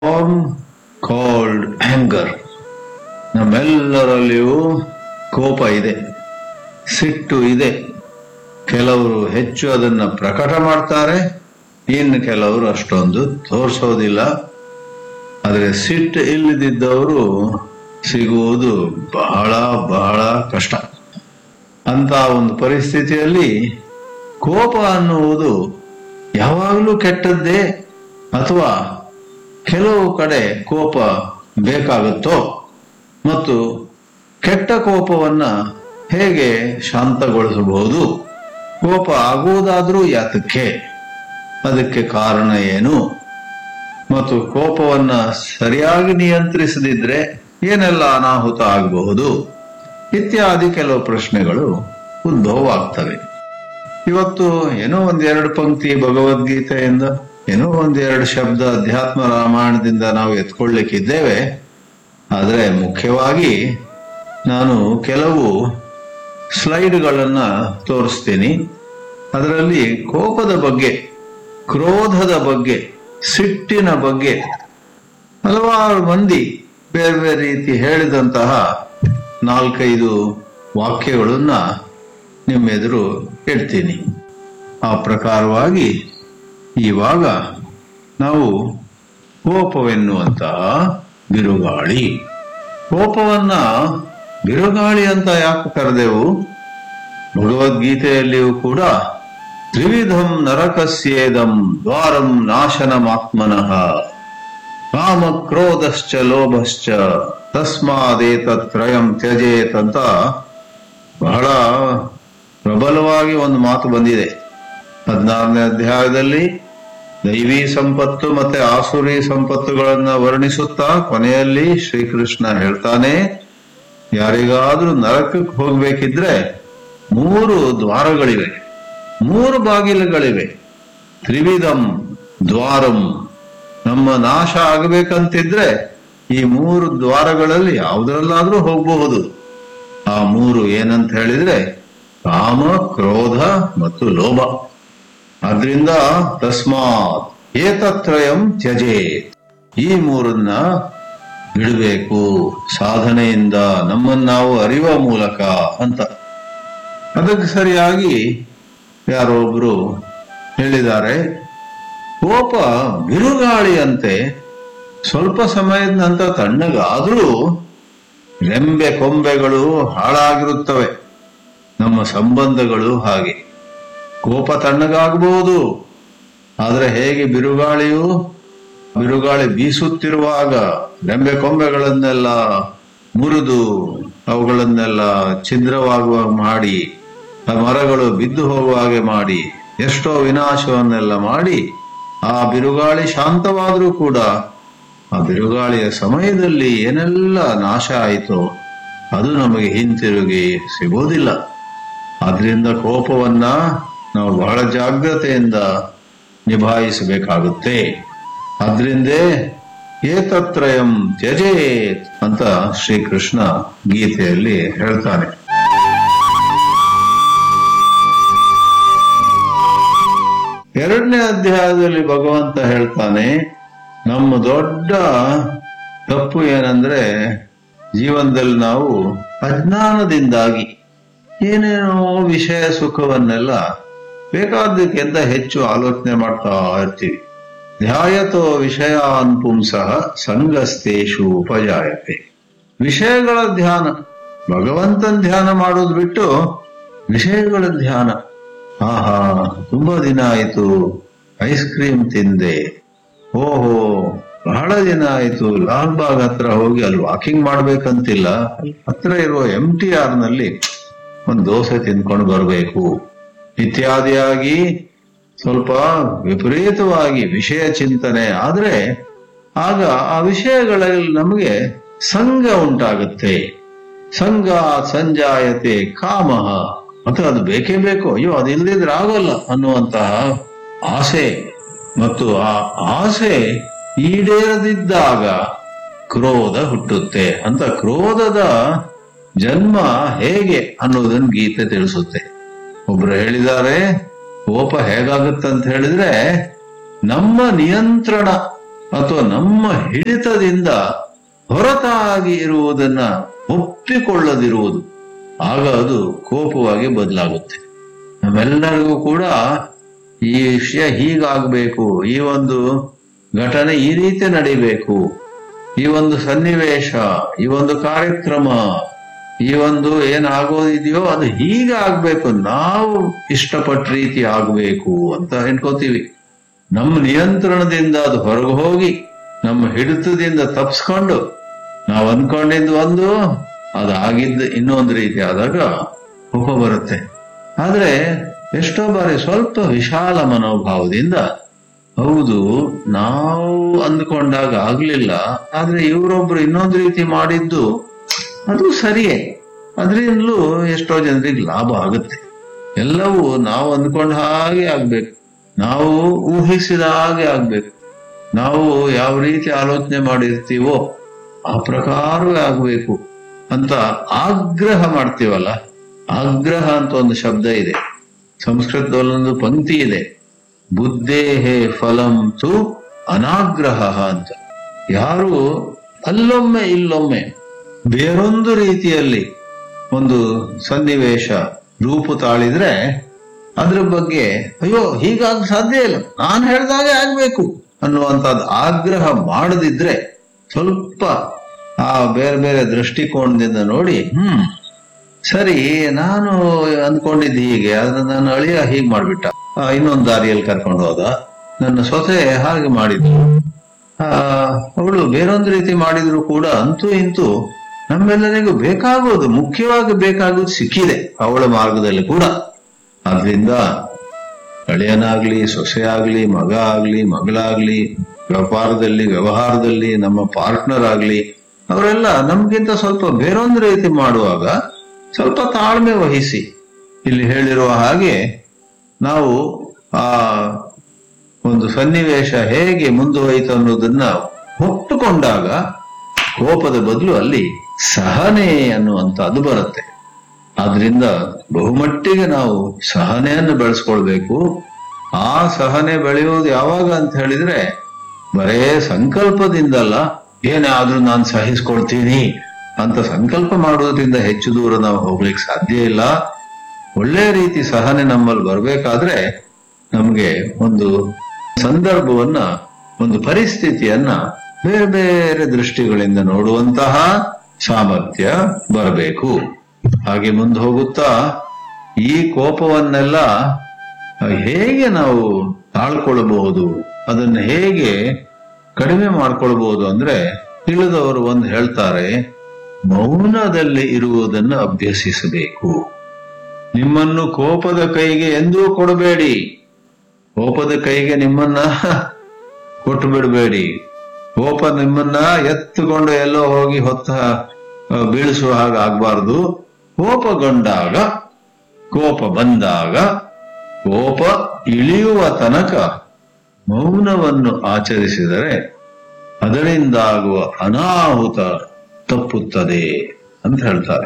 form called anger ನಮ್ಮೆಲ್ಲರಲ್ಲಿಯೂ ಕೋಪ ಇದೆ ಸಿಟ್ಟು ಇದೆ ಕೆಲವರು ಹೆಚ್ಚು ಅದನ್ನ ಪ್ರಕಟ ಮಾಡ್ತಾರೆ ಇನ್ನು ಕೆಲವರು ಅಷ್ಟೊಂದು ತೋರಿಸೋದಿಲ್ಲ ಆದರೆ ಸಿಟ್ಟು ಇಲ್ಲದಿದ್ದವರು ಸಿಗುವುದು ಬಹಳ ಬಹಳ ಕಷ್ಟ ಅಂತ ಒಂದು ಪರಿಸ್ಥಿತಿಯಲ್ಲಿ ಕೋಪ ಅನ್ನುವುದು ಯಾವಾಗಲೂ ಕೆಟ್ಟದ್ದೇ ಅಥವಾ ಕೆಲವು ಕಡೆ ಕೋಪ ಬೇಕಾಗುತ್ತೋ ಮತ್ತು ಕೆಟ್ಟ ಕೋಪವನ್ನ ಹೇಗೆ ಶಾಂತಗೊಳಿಸಬಹುದು ಕೋಪ ಆಗುವುದಾದ್ರೂ ಯಾತಕ್ಕೆ ಅದಕ್ಕೆ ಕಾರಣ ಏನು ಮತ್ತು ಕೋಪವನ್ನ ಸರಿಯಾಗಿ ನಿಯಂತ್ರಿಸದಿದ್ರೆ ಏನೆಲ್ಲ ಅನಾಹುತ ಆಗಬಹುದು ಇತ್ಯಾದಿ ಕೆಲವು ಪ್ರಶ್ನೆಗಳು ಉದ್ಭವವಾಗ್ತವೆ ಇವತ್ತು ಏನೋ ಒಂದೆರಡು ಪಂಕ್ತಿ ಭಗವದ್ಗೀತೆಯಿಂದ ಏನೋ ಒಂದೆರಡು ಶಬ್ದ ಅಧ್ಯಾತ್ಮ ರಾಮಾಯಣದಿಂದ ನಾವು ಎತ್ಕೊಳ್ಳಿಕ್ಕಿದ್ದೇವೆ ಆದರೆ ಮುಖ್ಯವಾಗಿ ನಾನು ಕೆಲವು ಸ್ಲೈಡ್ಗಳನ್ನ ತೋರಿಸ್ತೀನಿ ಅದರಲ್ಲಿ ಕೋಪದ ಬಗ್ಗೆ ಕ್ರೋಧದ ಬಗ್ಗೆ ಸಿಟ್ಟಿನ ಬಗ್ಗೆ ಹಲವಾರು ಮಂದಿ ಬೇರೆ ಬೇರೆ ರೀತಿ ಹೇಳಿದಂತಹ ನಾಲ್ಕೈದು ವಾಕ್ಯಗಳನ್ನ ನಿಮ್ಮೆದುರು ಇಡ್ತೀನಿ ಆ ಪ್ರಕಾರವಾಗಿ ಇವಾಗ ನಾವು ಕೋಪವೆನ್ನುವಂತಹ ಬಿರುಗಾಳಿ ಕೋಪವನ್ನ ಬಿರುಗಾಳಿ ಅಂತ ಯಾಕೆ ಕರೆದೆವು ಭಗವದ್ಗೀತೆಯಲ್ಲಿಯೂ ಕೂಡ ತ್ರಿವಿಧಂ ನರಕಸ್ಯೇದಂ ದ್ವಾರಂ ನಾಶನಮಾತ್ಮನಃ ಕಾಮ ಕ್ರೋಧಶ್ಚ ಲೋಭಶ್ಚ ತಸ್ಮಾದೇತತ್ರಯಂ ತ್ಯಜೇತ್ ಅಂತ ಬಹಳ ಪ್ರಬಲವಾಗಿ ಒಂದು ಮಾತು ಬಂದಿದೆ ಹದಿನಾರನೇ ಅಧ್ಯಾಯದಲ್ಲಿ ದೈವಿ ಸಂಪತ್ತು ಮತ್ತೆ ಆಸುರಿ ಸಂಪತ್ತುಗಳನ್ನ ವರ್ಣಿಸುತ್ತಾ ಕೊನೆಯಲ್ಲಿ ಶ್ರೀಕೃಷ್ಣ ಹೇಳ್ತಾನೆ ಯಾರಿಗಾದ್ರೂ ನರಕಕ್ಕೆ ಹೋಗ್ಬೇಕಿದ್ರೆ ಮೂರು ದ್ವಾರಗಳಿವೆ ಮೂರು ಬಾಗಿಲುಗಳಿವೆ ತ್ರಿವಿಧಂ ದ್ವಾರಂ ನಮ್ಮ ನಾಶ ಆಗಬೇಕಂತಿದ್ರೆ ಈ ಮೂರು ದ್ವಾರಗಳಲ್ಲಿ ಯಾವುದರಲ್ಲಾದ್ರೂ ಹೋಗಬಹುದು ಆ ಮೂರು ಏನಂತ ಹೇಳಿದ್ರೆ ಕಾಮ ಕ್ರೋಧ ಮತ್ತು ಲೋಭ ಆದ್ರಿಂದ ತಸ್ಮಾತ್ ಏತತ್ರಯಂ ತ್ಯಜೇತ್ ಈ ಮೂರನ್ನ ಬಿಡಬೇಕು ಸಾಧನೆಯಿಂದ ನಮ್ಮನ್ನು ನಾವು ಅರಿವ ಮೂಲಕ ಅಂತ ಅದಕ್ಕೆ ಸರಿಯಾಗಿ ಯಾರೋ ಒಬ್ರು ಹೇಳಿದ್ದಾರೆ ಕೋಪ ಬಿರುಗಾಳಿಯಂತೆ ಸ್ವಲ್ಪ ಸಮಯದ ನಂತರ ತಣ್ಣಗಾದ್ರೂ ರೆಂಬೆ ಕೊಂಬೆಗಳು ಹಾಳಾಗಿರುತ್ತವೆ ನಮ್ಮ ಸಂಬಂಧಗಳು ಹಾಗೆ ಕೋಪ ತಣ್ಣಗಾಗಬಹುದು ಆದರೆ ಹೇಗೆ ಬಿರುಗಾಳಿಯು ಬಿರುಗಾಳಿ ಬೀಸುತ್ತಿರುವಾಗ ರೆಂಬೆ ಕೊಂಬೆಗಳನ್ನೆಲ್ಲ ಮುರಿದು ಅವುಗಳನ್ನೆಲ್ಲ ಛಿದ್ರವಾಗುವ ಮಾಡಿ ಆ ಮರಗಳು ಬಿದ್ದು ಹೋಗುವ ಹಾಗೆ ಮಾಡಿ ಎಷ್ಟೋ ವಿನಾಶವನ್ನೆಲ್ಲ ಮಾಡಿ ಆ ಬಿರುಗಾಳಿ ಶಾಂತವಾದರೂ ಕೂಡ ಆ ಬಿರುಗಾಳಿಯ ಸಮಯದಲ್ಲಿ ಏನೆಲ್ಲ ನಾಶ ಆಯಿತೋ ಅದು ನಮಗೆ ಹಿಂತಿರುಗಿ ಸಿಗೋದಿಲ್ಲ ಆದ್ರಿಂದ ಕೋಪವನ್ನ ನಾವು ಬಹಳ ಜಾಗ್ರತೆಯಿಂದ ನಿಭಾಯಿಸಬೇಕಾಗುತ್ತೆ ಆದ್ರಿಂದೇ ಏತತ್ರಯಂ ತ್ಯಜೇತ್ ಅಂತ ಶ್ರೀಕೃಷ್ಣ ಗೀತೆಯಲ್ಲಿ ಹೇಳ್ತಾನೆ ಎರಡನೇ ಅಧ್ಯಾಯದಲ್ಲಿ ಭಗವಂತ ಹೇಳ್ತಾನೆ ನಮ್ಮ ದೊಡ್ಡ ತಪ್ಪು ಏನಂದ್ರೆ ಜೀವನದಲ್ಲಿ ನಾವು ಅಜ್ಞಾನದಿಂದಾಗಿ ಏನೇನೋ ವಿಷಯ ಸುಖವನ್ನೆಲ್ಲ ಬೇಕಾದಕ್ಕಿಂತ ಹೆಚ್ಚು ಆಲೋಚನೆ ಮಾಡ್ತಾ ಇರ್ತೀವಿ ಧ್ಯಾಯತೋ ವಿಷಯಾನ್ ಪುಂಸಃ ಸಂಗಸ್ತೇಶು ಉಪಜಾಯತೆ ವಿಷಯಗಳ ಧ್ಯಾನ ಭಗವಂತನ ಧ್ಯಾನ ಮಾಡೋದು ಬಿಟ್ಟು ವಿಷಯಗಳ ಧ್ಯಾನ ಆಹಾ ತುಂಬಾ ದಿನ ಆಯ್ತು ಐಸ್ ಕ್ರೀಮ್ ತಿಂದೆ ಓಹೋ ಬಹಳ ದಿನ ಆಯ್ತು ಲಾಲ್ ಬಾಗ್ ಹತ್ರ ಹೋಗಿ ಅಲ್ಲಿ ವಾಕಿಂಗ್ ಮಾಡ್ಬೇಕಂತಿಲ್ಲ ಹತ್ರ ಇರುವ ಎಂ ಟಿ ಆರ್ ನಲ್ಲಿ ಒಂದು ದೋಸೆ ತಿನ್ಕೊಂಡು ಬರಬೇಕು ಇತ್ಯಾದಿಯಾಗಿ ಸ್ವಲ್ಪ ವಿಪರೀತವಾಗಿ ವಿಷಯ ಚಿಂತನೆ ಆದ್ರೆ ಆಗ ಆ ವಿಷಯಗಳಲ್ಲಿ ನಮಗೆ ಸಂಘ ಉಂಟಾಗುತ್ತೆ ಸಂಘ ಸಂಜಾಯತೆ ಕಾಮಹ ಮತ್ತು ಅದು ಬೇಕೇ ಬೇಕು ಅಯ್ಯೋ ಅದು ಇಲ್ಲದಿದ್ರೆ ಆಗೋಲ್ಲ ಅನ್ನುವಂತಹ ಆಸೆ ಮತ್ತು ಆ ಆಸೆ ಈಡೇರದಿದ್ದಾಗ ಕ್ರೋಧ ಹುಟ್ಟುತ್ತೆ ಅಂತ ಕ್ರೋಧದ ಜನ್ಮ ಹೇಗೆ ಅನ್ನೋದನ್ನ ಗೀತೆ ತಿಳಿಸುತ್ತೆ ಒಬ್ರು ಹೇಳಿದ್ದಾರೆ ಕೋಪ ಹೇಗಾಗುತ್ತೆ ಅಂತ ಹೇಳಿದ್ರೆ ನಮ್ಮ ನಿಯಂತ್ರಣ ಅಥವಾ ನಮ್ಮ ಹಿಡಿತದಿಂದ ಹೊರತಾಗಿ ಇರುವುದನ್ನ ಒಪ್ಪಿಕೊಳ್ಳದಿರುವುದು ಆಗ ಅದು ಕೋಪವಾಗಿ ಬದಲಾಗುತ್ತೆ ನಮ್ಮೆಲ್ಲರಿಗೂ ಕೂಡ ಈ ವಿಷಯ ಹೀಗಾಗಬೇಕು ಈ ಒಂದು ಘಟನೆ ಈ ರೀತಿ ನಡಿಬೇಕು ಈ ಒಂದು ಸನ್ನಿವೇಶ ಈ ಒಂದು ಕಾರ್ಯಕ್ರಮ ಈ ಒಂದು ಏನಾಗೋದಿದೆಯೋ ಅದು ಹೀಗೆ ಆಗ್ಬೇಕು ನಾವು ಇಷ್ಟಪಟ್ಟ ರೀತಿ ಆಗ್ಬೇಕು ಅಂತ ಅನ್ಕೋತೀವಿ ನಮ್ಮ ನಿಯಂತ್ರಣದಿಂದ ಅದು ಹೊರಗೆ ಹೋಗಿ ನಮ್ಮ ಹಿಡಿತದಿಂದ ತಪ್ಸ್ಕೊಂಡು ನಾವು ಅನ್ಕೊಂಡಿದ್ದು ಒಂದು ಅದು ಆಗಿದ್ದು ಇನ್ನೊಂದು ರೀತಿ ಆದಾಗ ಕೋಪ ಬರುತ್ತೆ ಆದ್ರೆ ಎಷ್ಟೋ ಬಾರಿ ಸ್ವಲ್ಪ ವಿಶಾಲ ಮನೋಭಾವದಿಂದ ಹೌದು ನಾವು ಅಂದ್ಕೊಂಡಾಗ ಆಗ್ಲಿಲ್ಲ ಆದ್ರೆ ಇವರೊಬ್ರು ಇನ್ನೊಂದು ರೀತಿ ಮಾಡಿದ್ದು ಅದು ಸರಿಯೇ ಅದರಿಂದಲೂ ಎಷ್ಟೋ ಜನರಿಗೆ ಲಾಭ ಆಗುತ್ತೆ ಎಲ್ಲವೂ ನಾವು ಅಂದ್ಕೊಂಡ ಹಾಗೆ ಆಗ್ಬೇಕು ನಾವು ಊಹಿಸಿದ ಹಾಗೆ ಆಗ್ಬೇಕು ನಾವು ಯಾವ ರೀತಿ ಆಲೋಚನೆ ಮಾಡಿರ್ತೀವೋ ಆ ಪ್ರಕಾರವೇ ಆಗ್ಬೇಕು ಅಂತ ಆಗ್ರಹ ಮಾಡ್ತೀವಲ್ಲ ಆಗ್ರಹ ಅಂತ ಒಂದು ಶಬ್ದ ಇದೆ ಸಂಸ್ಕೃತದಲ್ಲೊಂದು ಪಂಕ್ತಿ ಇದೆ ಬುದ್ಧೇಹೇ ಫಲಂ ತು ಅನಾಗ್ರಹ ಅಂತ ಯಾರು ಅಲ್ಲೊಮ್ಮೆ ಇಲ್ಲೊಮ್ಮೆ ಬೇರೊಂದು ರೀತಿಯಲ್ಲಿ ಒಂದು ಸನ್ನಿವೇಶ ರೂಪು ತಾಳಿದ್ರೆ ಅದ್ರ ಬಗ್ಗೆ ಅಯ್ಯೋ ಹೀಗಾಗ ಸಾಧ್ಯ ಇಲ್ಲ ನಾನು ಹೇಳ್ದಾಗೆ ಆಗ್ಬೇಕು ಅನ್ನುವಂಥದ್ದು ಆಗ್ರಹ ಮಾಡದಿದ್ರೆ ಸ್ವಲ್ಪ ಆ ಬೇರೆ ಬೇರೆ ದೃಷ್ಟಿಕೋನದಿಂದ ನೋಡಿ ಹ್ಮ್ ಸರಿ ನಾನು ಅಂದ್ಕೊಂಡಿದ್ದೆ ಹೀಗೆ ಆದ್ರೆ ನನ್ನ ಅಳಿಯ ಹೀಗ್ ಮಾಡ್ಬಿಟ್ಟ ಆ, ಇನ್ನೊಂದು ದಾರಿಯಲ್ಲಿ ಕರ್ಕೊಂಡು ಹೋದ ನನ್ನ ಸೊಸೆ ಹಾಗೆ ಮಾಡಿದ್ರು ಆ, ಅವಳು ಬೇರೊಂದು ರೀತಿ ಮಾಡಿದ್ರು ಕೂಡ ಅಂತೂ ಇಂತೂ ನಮ್ಮೆಲ್ಲರಿಗೂ ಬೇಕಾಗೋದು ಮುಖ್ಯವಾಗಿ ಬೇಕಾಗೋದು ಸಿಕ್ಕಿದೆ ಅವಳ ಮಾರ್ಗದಲ್ಲಿ ಕೂಡ ಆದ್ರಿಂದ ಅಳಿಯನಾಗ್ಲಿ ಸೊಸೆ ಆಗ್ಲಿ ಮಗ ಆಗ್ಲಿ ಮಗಳಾಗ್ಲಿ ವ್ಯಾಪಾರದಲ್ಲಿ ವ್ಯವಹಾರದಲ್ಲಿ ನಮ್ಮ ಪಾರ್ಟ್ನರ್ ಆಗ್ಲಿ ಅವರೆಲ್ಲ ನಮ್ಗಿಂತ ಸ್ವಲ್ಪ ಬೇರೊಂದು ರೀತಿ ಮಾಡುವಾಗ ಸ್ವಲ್ಪ ತಾಳ್ಮೆ ವಹಿಸಿ ಇಲ್ಲಿ ಹೇಳಿರುವ ಹಾಗೆ ನಾವು ಆ ಒಂದು ಸನ್ನಿವೇಶ ಹೇಗೆ ಮುಂದುವರಿತು ಅನ್ನೋದನ್ನ ಒಟ್ಟುಕೊಂಡಾಗ ಕೋಪದ ಬದಲು ಅಲ್ಲಿ ಸಹನೆ ಅನ್ನುವಂಥದ್ದು ಬರುತ್ತೆ ಆದ್ರಿಂದ ಬಹುಮಟ್ಟಿಗೆ ನಾವು ಸಹನೆಯನ್ನು ಬೆಳೆಸ್ಕೊಳ್ಬೇಕು ಆ ಸಹನೆ ಬೆಳೆಯೋದು ಯಾವಾಗ ಅಂತ ಹೇಳಿದ್ರೆ ಬರೇ ಸಂಕಲ್ಪದಿಂದಲ್ಲ ಏನೇ ಆದ್ರೂ ನಾನು ಸಹಿಸ್ಕೊಳ್ತೀನಿ ಅಂತ ಸಂಕಲ್ಪ ಮಾಡೋದ್ರಿಂದ ಹೆಚ್ಚು ದೂರ ನಾವು ಹೋಗ್ಲಿಕ್ಕೆ ಸಾಧ್ಯ ಇಲ್ಲ ಒಳ್ಳೆ ರೀತಿ ಸಹನೆ ನಮ್ಮಲ್ಲಿ ಬರ್ಬೇಕಾದ್ರೆ ನಮ್ಗೆ ಒಂದು ಸಂದರ್ಭವನ್ನ ಒಂದು ಪರಿಸ್ಥಿತಿಯನ್ನ ಬೇರೆ ಬೇರೆ ದೃಷ್ಟಿಗಳಿಂದ ನೋಡುವಂತಹ ಸಾಮರ್ಥ್ಯ ಬರಬೇಕು ಹಾಗೆ ಮುಂದೆ ಹೋಗುತ್ತಾ ಈ ಕೋಪವನ್ನೆಲ್ಲ ಹೇಗೆ ನಾವು ತಾಳ್ಕೊಳ್ಬಹುದು ಅದನ್ನ ಹೇಗೆ ಕಡಿಮೆ ಮಾಡ್ಕೊಳ್ಬಹುದು ಅಂದ್ರೆ ತಿಳಿದವರು ಒಂದು ಹೇಳ್ತಾರೆ ಮೌನದಲ್ಲಿ ಇರುವುದನ್ನು ಅಭ್ಯಸಿಸಬೇಕು ನಿಮ್ಮನ್ನು ಕೋಪದ ಕೈಗೆ ಎಂದೂ ಕೊಡಬೇಡಿ ಕೋಪದ ಕೈಗೆ ನಿಮ್ಮನ್ನ ಕೊಟ್ಟು ಬಿಡಬೇಡಿ ಕೋಪ ನಿಮ್ಮನ್ನ ಎತ್ತುಕೊಂಡು ಎಲ್ಲೋ ಹೋಗಿ ಹೊತ್ತ ಆ, ಬೀಳಿಸುವ ಹಾಗೆ ಆಗ್ಬಾರ್ದು ಕೋಪಗೊಂಡಾಗ ಕೋಪ ಬಂದಾಗ ಕೋಪ ಇಳಿಯುವ ತನಕ ಮೌನವನ್ನು ಆಚರಿಸಿದರೆ ಅದರಿಂದಾಗುವ ಅನಾಹುತ ತಪ್ಪುತ್ತದೆ ಅಂತ ಹೇಳ್ತಾರೆ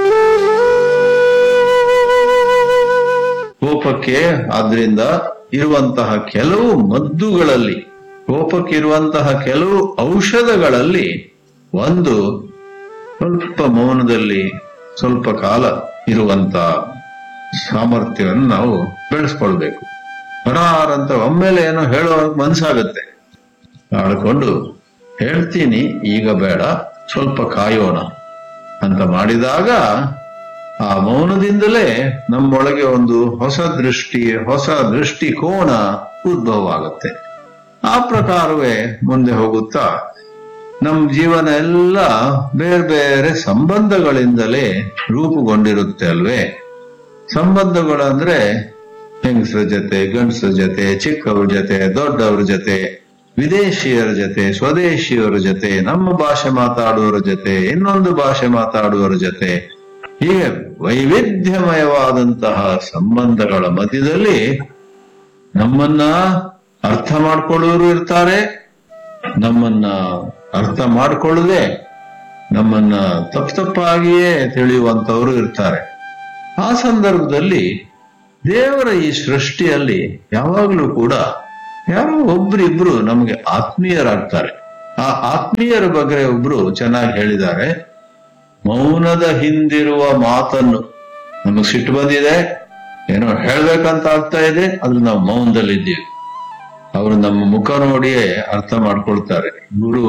ಕೋಪಕ್ಕೆ ಆದ್ರಿಂದ ಇರುವಂತಹ ಕೆಲವು ಮದ್ದುಗಳಲ್ಲಿ ಕೋಪಕ್ಕೆ ಇರುವಂತಹ ಕೆಲವು ಔಷಧಗಳಲ್ಲಿ ಒಂದು ಸ್ವಲ್ಪ ಮೌನದಲ್ಲಿ ಸ್ವಲ್ಪ ಕಾಲ ಇರುವಂತ ಸಾಮರ್ಥ್ಯವನ್ನು ನಾವು ಬೆಳೆಸ್ಕೊಳ್ಬೇಕು ಹರಾರಂತ ಒಮ್ಮೆಲೆ ಏನೋ ಹೇಳೋ ಮನ್ಸಾಗತ್ತೆ ಆಡ್ಕೊಂಡು ಹೇಳ್ತೀನಿ ಈಗ ಬೇಡ ಸ್ವಲ್ಪ ಕಾಯೋಣ ಅಂತ ಮಾಡಿದಾಗ ಆ ಮೌನದಿಂದಲೇ ನಮ್ಮೊಳಗೆ ಒಂದು ಹೊಸ ದೃಷ್ಟಿ ಹೊಸ ದೃಷ್ಟಿಕೋನ ಉದ್ಭವ ಆಗುತ್ತೆ ಆ ಪ್ರಕಾರವೇ ಮುಂದೆ ಹೋಗುತ್ತಾ ನಮ್ಮ ಜೀವನ ಎಲ್ಲ ಬೇರೆ ಬೇರೆ ಸಂಬಂಧಗಳಿಂದಲೇ ರೂಪುಗೊಂಡಿರುತ್ತೆ ಅಲ್ವೇ ಸಂಬಂಧಗಳಂದ್ರೆ ಹೆಂಗಸರ ಜೊತೆ ಗಂಡಸರ ಜೊತೆ ಚಿಕ್ಕವ್ರ ಜೊತೆ ದೊಡ್ಡವ್ರ ಜೊತೆ ವಿದೇಶಿಯರ ಜೊತೆ ಸ್ವದೇಶಿಯವರ ಜೊತೆ ನಮ್ಮ ಭಾಷೆ ಮಾತಾಡುವವರ ಜೊತೆ ಇನ್ನೊಂದು ಭಾಷೆ ಮಾತಾಡುವವರ ಜೊತೆ ಹೀಗೆ ವೈವಿಧ್ಯಮಯವಾದಂತಹ ಸಂಬಂಧಗಳ ಮಧ್ಯದಲ್ಲಿ ನಮ್ಮನ್ನ ಅರ್ಥ ಮಾಡ್ಕೊಳ್ಳೋರು ಇರ್ತಾರೆ ನಮ್ಮನ್ನ ಅರ್ಥ ಮಾಡಿಕೊಳ್ಳದೆ ನಮ್ಮನ್ನ ತಪ್ಪು ತಪ್ಪಾಗಿಯೇ ತಿಳಿಯುವಂತವರು ಇರ್ತಾರೆ ಆ ಸಂದರ್ಭದಲ್ಲಿ ದೇವರ ಈ ಸೃಷ್ಟಿಯಲ್ಲಿ ಯಾವಾಗಲೂ ಕೂಡ ಯಾರೋ ಒಬ್ರಿಬ್ರು ನಮಗೆ ಆತ್ಮೀಯರಾಗ್ತಾರೆ ಆ ಆತ್ಮೀಯರ ಬಗ್ಗೆ ಒಬ್ರು ಚೆನ್ನಾಗಿ ಹೇಳಿದ್ದಾರೆ ಮೌನದ ಹಿಂದಿರುವ ಮಾತನ್ನು ನಮಗ್ ಸಿಟ್ಟು ಬಂದಿದೆ ಏನೋ ಹೇಳ್ಬೇಕಂತ ಆಗ್ತಾ ಇದೆ ಆದ್ರೆ ನಾವು ಮೌನದಲ್ಲಿದ್ದೀವಿ ಅವರು ನಮ್ಮ ಮುಖ ನೋಡಿಯೇ ಅರ್ಥ ಮಾಡ್ಕೊಳ್ತಾರೆ ಇವರು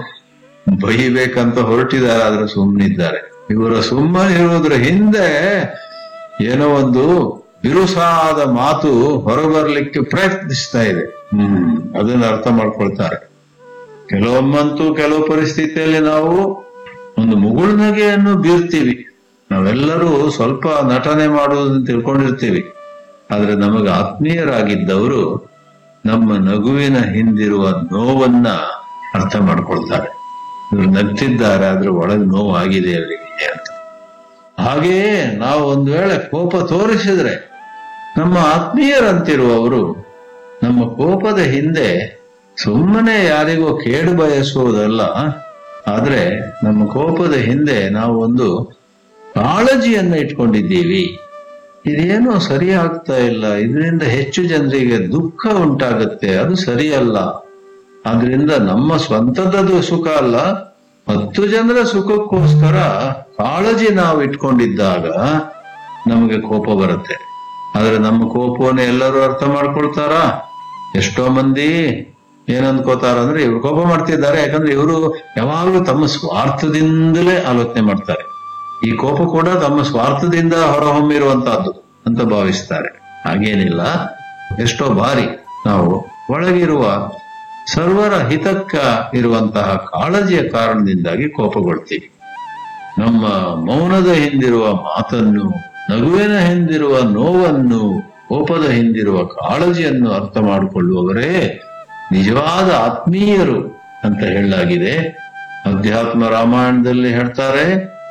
ಬೈಬೇಕಂತ ಹೊರಟಿದ್ದಾರೆ ಆದ್ರೆ ಸುಮ್ಮನಿದ್ದಾರೆ ಇವರ ಸುಮ್ಮನಿರುವುದ್ರ ಹಿಂದೆ ಏನೋ ಒಂದು ಬಿರುಸಾದ ಮಾತು ಹೊರಬರ್ಲಿಕ್ಕೆ ಪ್ರಯತ್ನಿಸ್ತಾ ಇದೆ ಹ್ಮ್ ಅದನ್ನ ಅರ್ಥ ಮಾಡ್ಕೊಳ್ತಾರೆ ಕೆಲವೊಮ್ಮಂತೂ ಕೆಲವು ಪರಿಸ್ಥಿತಿಯಲ್ಲಿ ನಾವು ಒಂದು ಮುಗುಳ್ನಗೆಯನ್ನು ಬೀರ್ತೀವಿ ನಾವೆಲ್ಲರೂ ಸ್ವಲ್ಪ ನಟನೆ ಮಾಡುವುದನ್ನು ತಿಳ್ಕೊಂಡಿರ್ತೀವಿ ಆದ್ರೆ ನಮಗೆ ಆತ್ಮೀಯರಾಗಿದ್ದವರು ನಮ್ಮ ನಗುವಿನ ಹಿಂದಿರುವ ನೋವನ್ನ ಅರ್ಥ ಮಾಡ್ಕೊಳ್ತಾರೆ ಇವರು ನಗ್ತಿದ್ದಾರೆ ಆದ್ರೆ ಒಳಗೆ ನೋವು ಆಗಿದೆ ಅವರಿಗೆ ಅಂತ ಹಾಗೆಯೇ ನಾವು ಒಂದು ವೇಳೆ ಕೋಪ ತೋರಿಸಿದ್ರೆ ನಮ್ಮ ಆತ್ಮೀಯರಂತಿರುವವರು ನಮ್ಮ ಕೋಪದ ಹಿಂದೆ ಸುಮ್ಮನೆ ಯಾರಿಗೋ ಕೇಡು ಬಯಸುವುದಲ್ಲ ಆದ್ರೆ ನಮ್ಮ ಕೋಪದ ಹಿಂದೆ ನಾವು ಒಂದು ಕಾಳಜಿಯನ್ನ ಇಟ್ಕೊಂಡಿದ್ದೀವಿ ಇದೇನೋ ಸರಿ ಆಗ್ತಾ ಇಲ್ಲ ಇದರಿಂದ ಹೆಚ್ಚು ಜನರಿಗೆ ದುಃಖ ಉಂಟಾಗುತ್ತೆ ಅದು ಸರಿಯಲ್ಲ ಆದ್ರಿಂದ ನಮ್ಮ ಸ್ವಂತದ್ದು ಸುಖ ಅಲ್ಲ ಹತ್ತು ಜನರ ಸುಖಕ್ಕೋಸ್ಕರ ಕಾಳಜಿ ನಾವು ಇಟ್ಕೊಂಡಿದ್ದಾಗ ನಮಗೆ ಕೋಪ ಬರುತ್ತೆ ಆದ್ರೆ ನಮ್ಮ ಕೋಪವನ್ನು ಎಲ್ಲರೂ ಅರ್ಥ ಮಾಡ್ಕೊಳ್ತಾರಾ ಎಷ್ಟೋ ಮಂದಿ ಏನಂದ್ಕೋತಾರ ಅಂದ್ರೆ ಇವ್ರು ಕೋಪ ಮಾಡ್ತಿದ್ದಾರೆ ಯಾಕಂದ್ರೆ ಇವರು ಯಾವಾಗಲೂ ತಮ್ಮ ಸ್ವಾರ್ಥದಿಂದಲೇ ಆಲೋಚನೆ ಮಾಡ್ತಾರೆ ಈ ಕೋಪ ಕೂಡ ತಮ್ಮ ಸ್ವಾರ್ಥದಿಂದ ಹೊರಹೊಮ್ಮಿರುವಂತಹದ್ದು ಅಂತ ಭಾವಿಸ್ತಾರೆ ಹಾಗೇನಿಲ್ಲ ಎಷ್ಟೋ ಬಾರಿ ನಾವು ಒಳಗಿರುವ ಸರ್ವರ ಹಿತಕ್ಕ ಇರುವಂತಹ ಕಾಳಜಿಯ ಕಾರಣದಿಂದಾಗಿ ಕೋಪಗೊಳ್ತೀವಿ ನಮ್ಮ ಮೌನದ ಹಿಂದಿರುವ ಮಾತನ್ನು ನಗುವಿನ ಹಿಂದಿರುವ ನೋವನ್ನು ಕೋಪದ ಹಿಂದಿರುವ ಕಾಳಜಿಯನ್ನು ಅರ್ಥ ಮಾಡಿಕೊಳ್ಳುವವರೇ ನಿಜವಾದ ಆತ್ಮೀಯರು ಅಂತ ಹೇಳಲಾಗಿದೆ ಅಧ್ಯಾತ್ಮ ರಾಮಾಯಣದಲ್ಲಿ ಹೇಳ್ತಾರೆ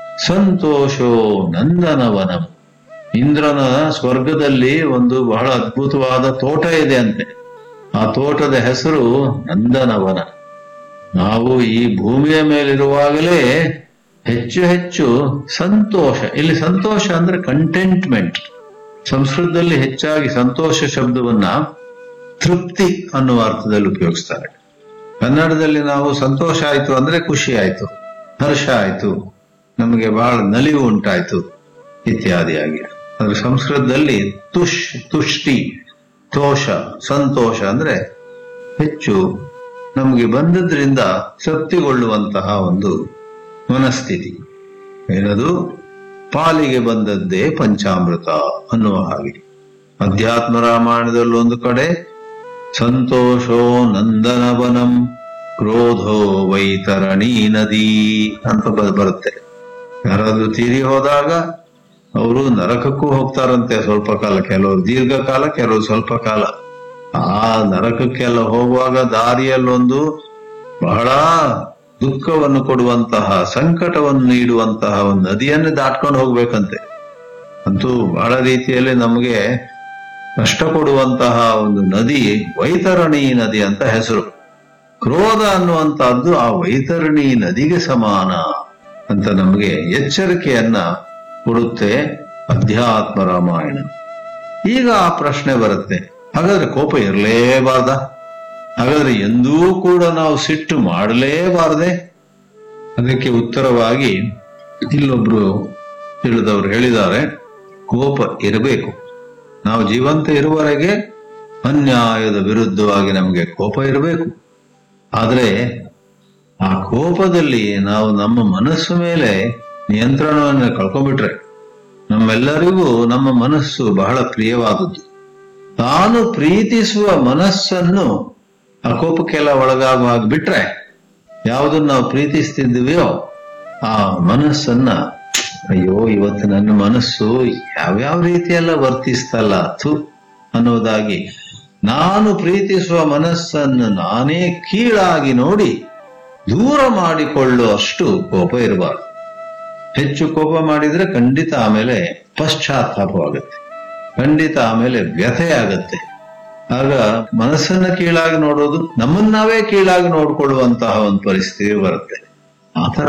ಸಂತೋಷೋ ನಂದನವನಂ ಇಂದ್ರನ ಸ್ವರ್ಗದಲ್ಲಿ ಒಂದು ಬಹಳ ಅದ್ಭುತವಾದ ತೋಟ ಇದೆ ಅಂತೆ ಆ ತೋಟದ ಹೆಸರು ನಂದನವನ ನಾವು ಈ ಭೂಮಿಯ ಮೇಲಿರುವಾಗಲೇ ಹೆಚ್ಚು ಹೆಚ್ಚು ಸಂತೋಷ ಇಲ್ಲಿ ಸಂತೋಷ ಅಂದ್ರೆ ಕಂಟೆಂಟ್ಮೆಂಟ್ ಸಂಸ್ಕೃತದಲ್ಲಿ ಹೆಚ್ಚಾಗಿ ಸಂತೋಷ ಶಬ್ದವನ್ನ ತೃಪ್ತಿ ಅನ್ನುವ ಅರ್ಥದಲ್ಲಿ ಉಪಯೋಗಿಸ್ತಾರೆ ಕನ್ನಡದಲ್ಲಿ ನಾವು ಸಂತೋಷ ಆಯ್ತು ಅಂದ್ರೆ ಖುಷಿ ಆಯ್ತು ಹರ್ಷ ಆಯ್ತು ನಮಗೆ ಬಹಳ ನಲಿವು ಉಂಟಾಯ್ತು ಇತ್ಯಾದಿಯಾಗಿ ಆದ್ರೆ ಸಂಸ್ಕೃತದಲ್ಲಿ ತುಷ್ ತುಷ್ಟಿ ತೋಷ ಸಂತೋಷ ಅಂದ್ರೆ ಹೆಚ್ಚು ನಮಗೆ ಬಂದದ್ರಿಂದ ತೃಪ್ತಿಗೊಳ್ಳುವಂತಹ ಒಂದು ಮನಸ್ಥಿತಿ ಏನದು ಪಾಲಿಗೆ ಬಂದದ್ದೇ ಪಂಚಾಮೃತ ಅನ್ನುವ ಹಾಗೆ ಅಧ್ಯಾತ್ಮ ರಾಮಾಯಣದಲ್ಲಿ ಒಂದು ಕಡೆ ಸಂತೋಷೋ ನಂದನವನಂ ಕ್ರೋಧೋ ವೈತರಣಿ ನದಿ ಅಂತ ಬ- ಬರುತ್ತೆ ಯಾರಾದ್ರೂ ತೀರಿ ಹೋದಾಗ ಅವರು ನರಕಕ್ಕೂ ಹೋಗ್ತಾರಂತೆ ಸ್ವಲ್ಪ ಕಾಲ ಕೆಲವರು ದೀರ್ಘಕಾಲ ಕೆಲವರು ಸ್ವಲ್ಪ ಕಾಲ ಆ ನರಕಕ್ಕೆಲ್ಲ ಹೋಗುವಾಗ ದಾರಿಯಲ್ಲೊಂದು ಬಹಳ ದುಃಖವನ್ನು ಕೊಡುವಂತಹ ಸಂಕಟವನ್ನು ನೀಡುವಂತಹ ಒಂದು ನದಿಯನ್ನು ದಾಟ್ಕೊಂಡು ಹೋಗ್ಬೇಕಂತೆ ಅಂತೂ ಬಹಳ ರೀತಿಯಲ್ಲಿ ನಮಗೆ ಕಷ್ಟ ಕೊಡುವಂತಹ ಒಂದು ನದಿ ವೈತರಣಿ ನದಿ ಅಂತ ಹೆಸರು ಕ್ರೋಧ ಅನ್ನುವಂತಹದ್ದು ಆ ವೈತರಣಿ ನದಿಗೆ ಸಮಾನ ಅಂತ ನಮಗೆ ಎಚ್ಚರಿಕೆಯನ್ನ ಕೊಡುತ್ತೆ ಅಧ್ಯಾತ್ಮ ರಾಮಾಯಣ ಈಗ ಆ ಪ್ರಶ್ನೆ ಬರುತ್ತೆ ಹಾಗಾದ್ರೆ ಕೋಪ ಇರಲೇಬಾರ್ದ ಹಾಗಾದ್ರೆ ಎಂದೂ ಕೂಡ ನಾವು ಸಿಟ್ಟು ಮಾಡಲೇಬಾರದೆ ಅದಕ್ಕೆ ಉತ್ತರವಾಗಿ ಇಲ್ಲೊಬ್ರು ತಿಳಿದವರು ಹೇಳಿದ್ದಾರೆ ಕೋಪ ಇರಬೇಕು ನಾವು ಜೀವಂತ ಇರುವವರೆಗೆ ಅನ್ಯಾಯದ ವಿರುದ್ಧವಾಗಿ ನಮಗೆ ಕೋಪ ಇರಬೇಕು ಆದ್ರೆ ಆ ಕೋಪದಲ್ಲಿ ನಾವು ನಮ್ಮ ಮನಸ್ಸು ಮೇಲೆ ನಿಯಂತ್ರಣವನ್ನು ಕಳ್ಕೊಂಡ್ಬಿಟ್ರೆ ನಮ್ಮೆಲ್ಲರಿಗೂ ನಮ್ಮ ಮನಸ್ಸು ಬಹಳ ಪ್ರಿಯವಾದದ್ದು ತಾನು ಪ್ರೀತಿಸುವ ಮನಸ್ಸನ್ನು ಆ ಕೋಪಕ್ಕೆಲ್ಲ ಒಳಗಾಗುವ ಹಾಗೆ ಬಿಟ್ರೆ ಯಾವುದನ್ನು ನಾವು ಪ್ರೀತಿಸ್ತಿದ್ದೀವಿಯೋ ಆ ಮನಸ್ಸನ್ನ ಅಯ್ಯೋ ಇವತ್ತು ನನ್ನ ಮನಸ್ಸು ಯಾವ್ಯಾವ ರೀತಿಯೆಲ್ಲ ವರ್ತಿಸ್ತಲ್ಲ ಥು ಅನ್ನೋದಾಗಿ ನಾನು ಪ್ರೀತಿಸುವ ಮನಸ್ಸನ್ನು ನಾನೇ ಕೀಳಾಗಿ ನೋಡಿ ದೂರ ಮಾಡಿಕೊಳ್ಳುವಷ್ಟು ಕೋಪ ಇರಬಾರ್ದು ಹೆಚ್ಚು ಕೋಪ ಮಾಡಿದ್ರೆ ಖಂಡಿತ ಆಮೇಲೆ ಪಶ್ಚಾತ್ತಾಪವಾಗುತ್ತೆ ಖಂಡಿತ ಆಮೇಲೆ ವ್ಯಥೆ ಆಗತ್ತೆ ಆಗ ಮನಸ್ಸನ್ನ ಕೀಳಾಗಿ ನೋಡೋದು ನಮ್ಮನ್ನಾವೇ ಕೀಳಾಗಿ ನೋಡ್ಕೊಳ್ಳುವಂತಹ ಒಂದು ಪರಿಸ್ಥಿತಿ ಬರುತ್ತೆ ಆತರ